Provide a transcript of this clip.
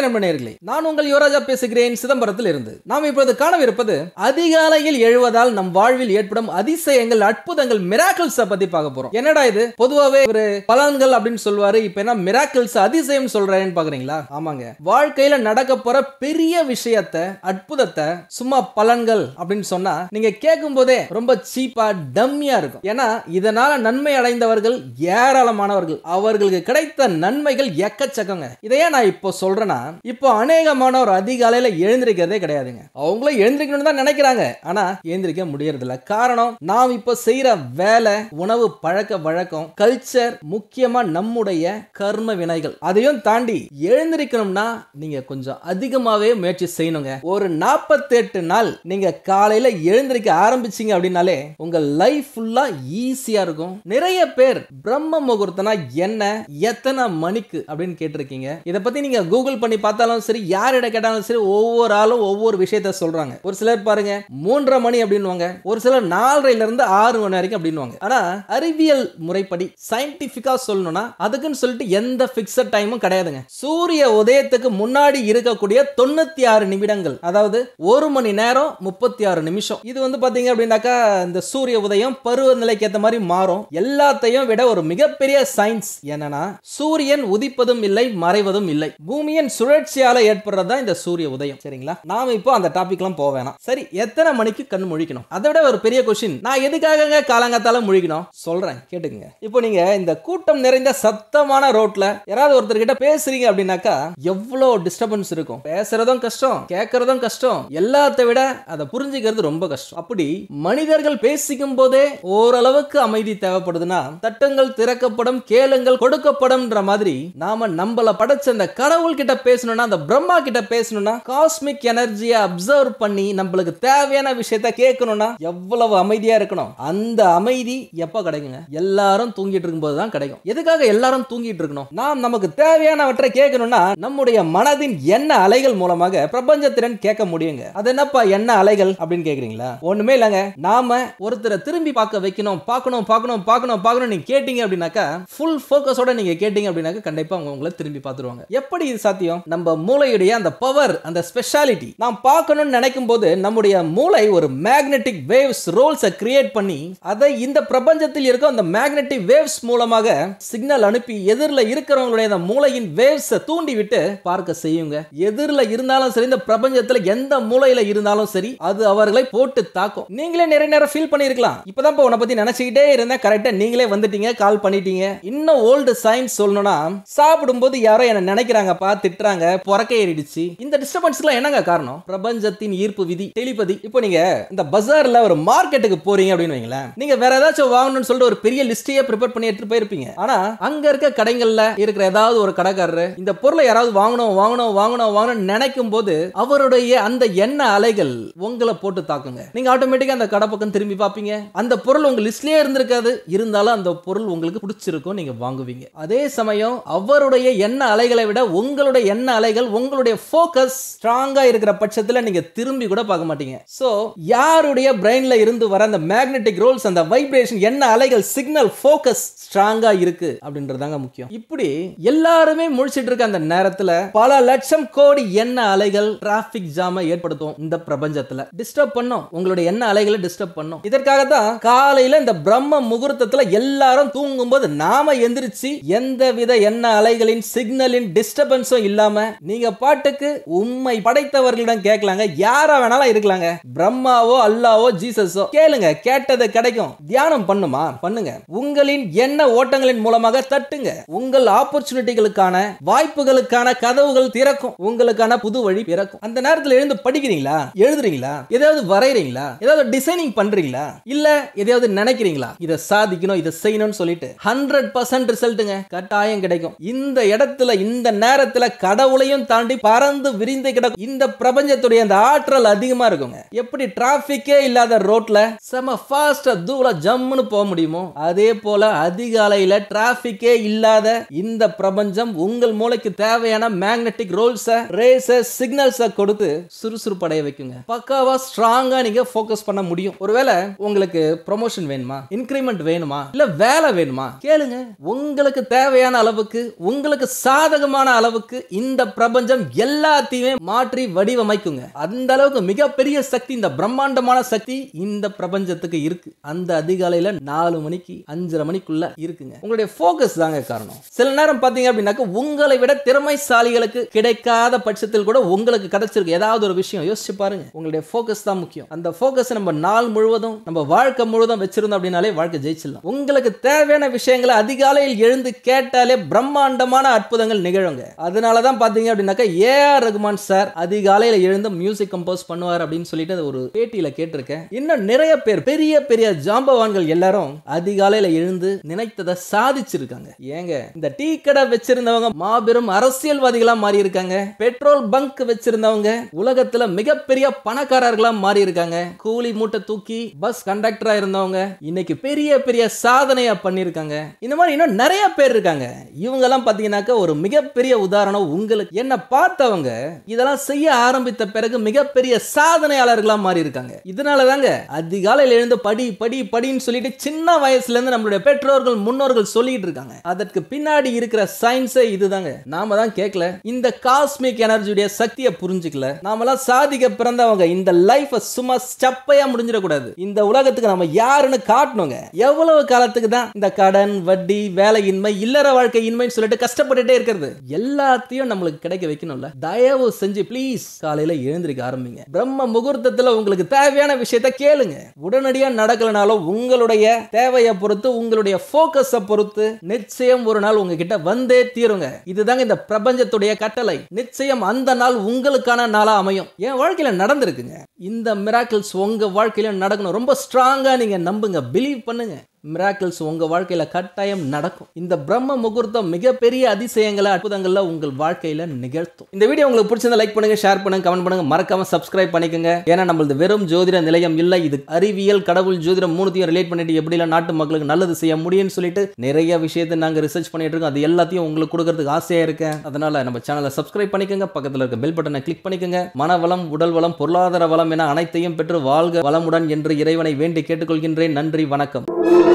நண்ப நேயர்களே நான் உங்கள் யுவராஜா பேசுகிறேன் சிதம்பரத்தில் இருந்து நாம் இப்பொழுது காணவிருப்பது அதிகாலையில் எழுவதால் நம் வாழ்வில் ஏற்படும் அதிசயங்கள் அற்புதங்கள் மிராக்கிள்ஸ் பத்தி பார்க்க போறோம் என்னடா இது பொதுவாவே ஒரு பலன்கள் அப்படின்னு சொல்லுவாரு இப்ப என்ன மிராக்கிள்ஸ் அதிசயம் சொல்றேன்னு பாக்குறீங்களா ஆமாங்க வாழ்க்கையில நடக்க போற பெரிய விஷயத்த அற்புதத்தை சும்மா பலன்கள் அப்படின்னு சொன்னா நீங்க கேட்கும் போதே ரொம்ப சீப்பா டம்மியா இருக்கும் ஏன்னா இதனால நன்மை அடைந்தவர்கள் ஏராளமானவர்கள் அவர்களுக்கு கிடைத்த நன்மைகள் எக்கச்சக்கங்க இதையே நான் இப்போ சொல்றேன்னா இப்போ அநேகமானவர் அதிகாலையில எழுந்திருக்கிறதே கிடையாதுங்க அவங்களும் எழுந்திருக்கணும்னு தான் நினைக்கிறாங்க ஆனா எழுந்திருக்க முடியறது இல்ல காரணம் நாம் இப்போ செய்யற வேலை உணவு பழக்க வழக்கம் கல்ச்சர் முக்கியமா நம்முடைய கர்ம வினைகள் அதையும் தாண்டி எழுந்திருக்கணும்னா நீங்க கொஞ்சம் அதிகமாவே முயற்சி செய்யணுங்க ஒரு 48 நாள் நீங்க காலையில எழுந்திருக்க ஆரம்பிச்சீங்க அப்படின்னாலே உங்க லைஃப் ஃபுல்லா ஈஸியா இருக்கும் நிறைய பேர் பிரம்ம முகூர்த்தனா என்ன எத்தனை மணிக்கு அப்படின்னு கேட்டிருக்கீங்க இதை பத்தி நீங்க கூகுள் பண்ணி பார்த்தாலும் சரி யாரிட கேட்டாலும் சரி ஒவ்வொரு ஆளும் ஒவ்வொரு விஷயத்த சொல்றாங்க ஒரு சிலர் பாருங்க மூன்றரை மணி அப்படின்னுவாங்க ஒரு சிலர் நாலரைல இருந்து ஆறு மணி வரைக்கும் அப்படின்னுவாங்க ஆனா அறிவியல் முறைப்படி சயின்டிபிக்கா சொல்லணும்னா அதுக்குன்னு சொல்லிட்டு எந்த பிக்சட் டைமும் கிடையாதுங்க சூரிய உதயத்துக்கு முன்னாடி இருக்கக்கூடிய தொண்ணூத்தி ஆறு நிமிடங்கள் அதாவது ஒரு மணி நேரம் முப்பத்தி ஆறு நிமிஷம் இது வந்து பாத்தீங்க அப்படின்னாக்கா இந்த சூரிய உதயம் பருவநிலைக்கு ஏத்த மாதிரி மாறும் எல்லாத்தையும் விட ஒரு மிகப்பெரிய சயின்ஸ் என்னன்னா சூரியன் உதிப்பதும் இல்லை மறைவதும் இல்லை பூமியின் சுழற்சியால ஏற்படுறதா இந்த சூரிய உதயம் சரிங்களா நாம இப்போ அந்த டாபிக்லாம் போக வேணாம் சரி எத்தனை மணிக்கு கண் முழிக்கணும் அதை விட ஒரு பெரிய கொஸ்டின் நான் எதுக்காகங்க காலங்காத்தால முழிக்கணும் சொல்றேன் கேட்டுங்க இப்போ நீங்க இந்த கூட்டம் நிறைந்த சத்தமான ரோட்ல யாராவது ஒருத்தர் கிட்ட பேசுறீங்க அப்படின்னாக்கா எவ்வளவு டிஸ்டர்பன்ஸ் இருக்கும் பேசுறதும் கஷ்டம் கேட்கறதும் கஷ்டம் எல்லாத்தை விட அதை புரிஞ்சுக்கிறது ரொம்ப கஷ்டம் அப்படி மனிதர்கள் பேசிக்கும் போதே ஓரளவுக்கு அமைதி தேவைப்படுதுன்னா தட்டங்கள் திறக்கப்படும் கேளுங்கள் கொடுக்கப்படும்ன்ற மாதிரி நாம நம்மள படைச்ச அந்த கடவுள் கிட்ட பேசணும்னா அந்த பிரம்மா கிட்ட பேசணும்னா காஸ்மிக் எனர்ஜியை அப்சர்வ் பண்ணி நம்மளுக்கு தேவையான விஷயத்த கேட்கணும்னா எவ்வளவு அமைதியா இருக்கணும் அந்த அமைதி எப்ப கிடைக்குங்க எல்லாரும் தூங்கிட்டு இருக்கும்போது தான் கிடைக்கும் எதுக்காக எல்லாரும் தூங்கிட்டு இருக்கணும் நாம் நமக்கு தேவையானவற்றை கேட்கணும்னா நம்முடைய மனதின் எண்ண அலைகள் மூலமாக பிரபஞ்சத்திறன் கேட்க முடியுங்க அது என்னப்பா என்ன அலைகள் அப்படின்னு கேக்குறீங்களா ஒண்ணுமே இல்லைங்க நாம ஒருத்தரை திரும்பி பார்க்க வைக்கணும் பார்க்கணும் பார்க்கணும் பார்க்கணும் பார்க்கணும் நீங்க கேட்டீங்க அப்படின்னாக்கா ஃபுல் ஃபோக்கஸோட நீங்க கேட்டீங்க அப்படின்னாக்கா கண்டிப்பா அவங்க உங்களை திரும்பி பார்த்துருவாங்க எப்படி இது சாத்தியம் நம்ம மூளையுடைய அந்த பவர் அந்த ஸ்பெஷாலிட்டி நாம் பார்க்கணும்னு நினைக்கும் போது நம்முடைய மூளை ஒரு மேக்னெட்டிக் வேவ்ஸ் ரோல்ஸை கிரியேட் பண்ணி அதை இந்த பிரபஞ்சத்தில் இருக்க அந்த மேக்னெட்டிக் வேவ்ஸ் மூலமாக சிக்னல் அனுப்பி எதிரில் இருக்கிறவங்களுடைய அந்த மூளையின் வேவ்ஸை தூண்டி விட்டு பார்க்க செய்யுங்க எதிரில் இருந்தாலும் சரி இந்த பிரபஞ்சத்தில் எந்த மூலையில இருந்தாலும் சரி அது அவர்களை போட்டு தாக்கும் நீங்களே நிறைய நேரம் ஃபீல் பண்ணியிருக்கலாம் இப்பதான் இப்போ உன்னை பத்தி நினைச்சுக்கிட்டே இருந்தேன் கரெக்டா நீங்களே வந்துட்டீங்க கால் பண்ணிட்டீங்க இன்னும் ஓல்டு சயின்ஸ் சொல்லணும்னா சாப்பிடும்போது யாரோ என்ன நினைக்கிறாங்கப்பா திட்டுறாங்க புறக்க ஏறிடுச்சு இந்த டிஸ்டர்பன்ஸ்லாம் என்னங்க காரணம் பிரபஞ்சத்தின் ஈர்ப்பு விதி டெலிபதி இப்போ நீங்க இந்த பஜார்ல ஒரு மார்க்கெட்டுக்கு போறீங்க அப்படின்னு வைங்களேன் நீங்க வேற ஏதாச்சும் வாங்கணும்னு சொல்லிட்டு ஒரு பெரிய லிஸ்டையே ப்ரிப்பேர் பண்ணி எடுத்துட்டு போயிருப்பீங்க ஆனா அங்க இருக்க கடைகள்ல இருக்கிற ஏதாவது ஒரு கடைக்காரரு இந்த பொருளை யாராவது வாங்கணும் வாங்கணும் வாங்கணும் வாங்கணும் நினைக்கும் போது அவருடைய அந்த எண்ண அலைகள் உங்களை போட்டு தாக்குங்க நீங்க ஆட்டோமேட்டிக்கா அந்த கடை பக்கம் திரும்பி பார்ப்பீங்க அந்த பொருள் உங்க லிஸ்ட்லயே இருந்திருக்காது இருந்தாலும் அந்த பொருள் உங்களுக்கு பிடிச்சிருக்கும் நீங்க வாங்குவீங்க அதே சமயம் அவருடைய எண்ண அலைகளை விட உங்களுடைய எண்ண அலைகள் உங்களுடைய ஃபோக்கஸ் ஸ்ட்ராங்கா இருக்கிற பட்சத்துல நீங்க திரும்பி கூட பார்க்க மாட்டீங்க சோ யாருடைய பிரெயின்ல இருந்து வர அந்த மேக்னெட்டிக் ரோல்ஸ் அந்த வைப்ரேஷன் எண்ண அலைகள் சிக்னல் ஃபோக்கஸ் ஸ்ட்ராங்கா இருக்கு அப்படின்றதாங்க முக்கியம் இப்படி எல்லாருமே முழிச்சிட்டு இருக்க அந்த நேரத்துல பல லட்சம் கோடி எண்ண அலைகள் டிராபிக் ஜாம ஏற்படுத்தும் இந்த பிரபஞ்சத்துல டிஸ்டர்ப் பண்ணும் உங்களுடைய எண்ண அலைகளை டிஸ்டர்ப் பண்ணும் இதற்காக தான் காலையில இந்த பிரம்ம முகூர்த்தத்துல எல்லாரும் தூங்கும்போது நாம எந்திரிச்சு எந்த வித எண்ண அலைகளின் சிக்னலின் டிஸ்டர்பன்ஸும் இல்லாம நீங்க பாட்டுக்கு உண்மை படைத்தவர்களிடம் கேட்கலாங்க யாரா வேணாலும் இருக்கலாங்க பிரம்மாவோ அல்லாவோ ஜீசஸோ கேளுங்க கேட்டது கிடைக்கும் தியானம் பண்ணுமா பண்ணுங்க உங்களின் எண்ண ஓட்டங்களின் மூலமாக தட்டுங்க உங்கள் ஆப்பர்ச்சுனிட்டிகளுக்கான வாய்ப்புகளுக்கான கதவுகள் திறக்கும் உங்களுக்கான புது வழி பிறக்கும் அந்த நேரத்தில் எழுந்து படிக்கிறீங்களா எழுதுறீங்களா ஏதாவது வரைகிறீங்களா ஏதாவது டிசைனிங் பண்றீங்களா இல்ல எதையாவது நினைக்கிறீங்களா இதை சாதிக்கணும் இதை செய்யணும்னு சொல்லிட்டு ஹண்ட்ரட் பர்சன்ட் ரிசல்ட்டுங்க கட்டாயம் கிடைக்கும் இந்த இடத்துல இந்த நேரத்துல கடவுளையும் தாண்டி பறந்து விரிந்து கிடக்கும் இந்த பிரபஞ்சத்துடைய அந்த ஆற்றல் அதிகமா இருக்குங்க எப்படி டிராபிக்கே இல்லாத ரோட்ல செம ஃபாஸ்டா தூள ஜம்முன்னு போக முடியுமோ அதே போல அதிகாலையில டிராபிக்கே இல்லாத இந்த பிரபஞ்சம் உங்கள் மூளைக்கு தேவையான மேக்னெட்டிக் ரோல்ஸ ரேஸ சிக்னல்ஸ கொடுத்து சுறுசுறுப்படைய வைக்குங்க பக்காவா ஸ்ட்ராங்கா நீங்க ஃபோக்கஸ் பண்ண முடியும் ஒருவேளை உங்களுக்கு ப்ரொமோஷன் வேணுமா இன்க்ரிமெண்ட் வேணுமா இல்ல வேலை வேணுமா கேளுங்க உங்களுக்கு தேவையான அளவுக்கு உங்களுக்கு சாதகமான அளவுக்கு இந்த பிரபஞ்சம் எல்லாத்தையுமே மாற்றி வடிவமைக்குங்க அந்த அளவுக்கு மிகப்பெரிய சக்தி இந்த பிரம்மாண்டமான சக்தி இந்த பிரபஞ்சத்துக்கு இருக்கு அந்த அதிகாலையில நாலு மணிக்கு அஞ்சரை மணிக்குள்ள இருக்குங்க உங்களுடைய ஃபோக்கஸ் தாங்க காரணம் சில நேரம் பாத்தீங்க அப்படின்னாக்க உங்களை விட திறமைசாலிகளுக்கு கிடைக்காத பட்சத்தில் கூட உங்களுக்கு கிடைச்சிருக்கு ஏதாவது ஒரு விஷயம் யோசிச்சு பாருங்க உங்களுடைய ஃபோக்கஸ் தான் முக்கியம் அந்த ஃபோக்கஸ் நம்ம நாள் முழுவதும் நம்ம வாழ்க்கை முழுவதும் வச்சிருந்தோம் அப்படின்னாலே வாழ்க்கை ஜெயிச்சிடலாம் உங்களுக்கு தேவையான விஷயங்களை அதிகாலையில் எழுந்து கேட்டாலே பிரம்மாண்டமான அற்புதங்கள் நிகழுங்க அதனால தான் பாத்தீங்க அப்படின்னாக்கா ஏஆர் ரகுமான் சார் அதிகாலையில எழுந்து மியூசிக் கம்போஸ் பண்ணுவார் அப்படின்னு சொல்லிட்டு அது ஒரு பேட்டியில கேட்டிருக்கேன் இன்னும் நிறைய பேர் பெரிய பெரிய ஜாம்பவான்கள் எல்லாரும் அதிகாலையில எழுந்து நினைத்ததை சாதிச்சிருக்காங்க ஏங்க இந்த டீ கடை வச்சிருந்தவங்க மாபெரும் அரசியல்வாதிகளா மாறி இருக்காங்க பெட்ரோல் பங்க் வச்சிருந்தவங்க உலகத்துல மிகப்பெரிய பணக்காரர்களா மாறி இருக்காங்க கூலி மூட்டை தூக்கி பஸ் கண்டக்டரா இருந்தவங்க இன்னைக்கு பெரிய பெரிய சாதனையா பண்ணிருக்காங்க இந்த மாதிரி இன்னும் நிறைய பேர் இருக்காங்க இவங்க எல்லாம் பாத்தீங்கன்னாக்க ஒரு மிகப்பெரிய உதாரணம் உங்களுக்கு என்ன பார்த்தவங்க இதெல்லாம் செய்ய ஆரம்பித்த பிறகு மிகப்பெரிய சாதனையாளர்களா மாறி இருக்காங்க இதனால தாங்க அதிகாலையில் எழுந்து படி படி படின்னு சொல்லிட்டு சின்ன வயசுல இருந்து நம்மளுடைய பெற்றோர்கள் முன்னோர்கள் சொல்லிட்டு இருக்காங்க அதற்கு பின்னாடி இருக்கிற சயின்ஸே இதுதாங்க நாம தான் கேட்கல இந்த காஸ்மிக் எனர்ஜியுடைய சக்தியை புரிஞ்சுக்கல நாமெல்லாம் சாதிக்க பிறந்தவங்க இந்த லைஃப சும்மா சப்பையா முடிஞ்சிடக்கூடாது இந்த உலகத்துக்கு நம்ம யாருன்னு காட்டணுங்க எவ்வளவு காலத்துக்கு தான் இந்த கடன் வட்டி வேலையின்மை இல்லற வாழ்க்கை இன்மைன்னு சொல்லிட்டு கஷ்டப்பட்டுட்டே இருக்கிறது எல்லாத்தையும் நம்மளுக்கு கிடைக்க வைக்கணும்ல தயவு செஞ்சு ப்ளீஸ் காலையில எழுந்திருக்க ஆரம்பிங்க பிரம்ம முகூர்த்தத்துல உங்களுக்கு தேவையான விஷயத்த கேளுங்க உடனடியா நடக்கலனாலும் உங்களுடைய தேவையை பொறுத்து உங்களுடைய போக்கஸை பொறுத்து நிச்சயம் ஒரு நாள் உங்ககிட்ட வந்தே தீருங்க இதுதாங்க இந்த பிரபஞ்சத்துடைய கட்டளை நிச்சயம் அந்த நாள் உங்களுக்கான நாளா அமையும் என் வாழ்க்கையில நடந்திருக்குங்க இந்த மிராக்கிள்ஸ் உங்க வாழ்க்கையில நடக்கணும் ரொம்ப ஸ்ட்ராங்கா நீங்க நம்புங்க பிலீவ் பண்ணுங்க மிராக்கிள்ஸ் உங்க வாழ்க்கையில கட்டாயம் நடக்கும் இந்த பிரம்ம முகூர்த்தம் மிகப்பெரிய அதிசயங்களை அற்புதங்கள்ல உங்கள் வாழ்க்கையில நிகழ்த்தும் இந்த வீடியோ உங்களுக்கு பிடிச்சிருந்தா லைக் பண்ணுங்க ஷேர் பண்ணுங்க கமெண்ட் பண்ணுங்க மறக்காம சப்ஸ்கிரைப் பண்ணிக்கோங்க ஏன்னா நம்மளது வெறும் ஜோதிட நிலையம் இல்லை இது அறிவியல் கடவுள் ஜோதிடம் மூணுத்தையும் ரிலேட் பண்ணிட்டு எப்படிலாம் நாட்டு மக்களுக்கு நல்லது செய்ய முடியும்னு சொல்லிட்டு நிறைய விஷயத்தை நாங்க ரிசர்ச் பண்ணிட்டு இருக்கோம் அது எல்லாத்தையும் உங்களுக்கு கொடுக்கறதுக்கு ஆசையா இருக்கேன் அதனால நம்ம சேனலை சப்ஸ்கிரைப் பண்ணிக்கோங்க பக்கத்துல இருக்க பெல் பட்டனை கிளிக் பண்ணிக்கோங்க மன வளம் உடல் வளம் பொருளாதார வளம் என அனைத்தையும் பெற்று வாழ்க வளமுடன் என்று இறைவனை வேண்டி கேட்டுக்கொள்கின்றேன் நன்றி வணக்கம்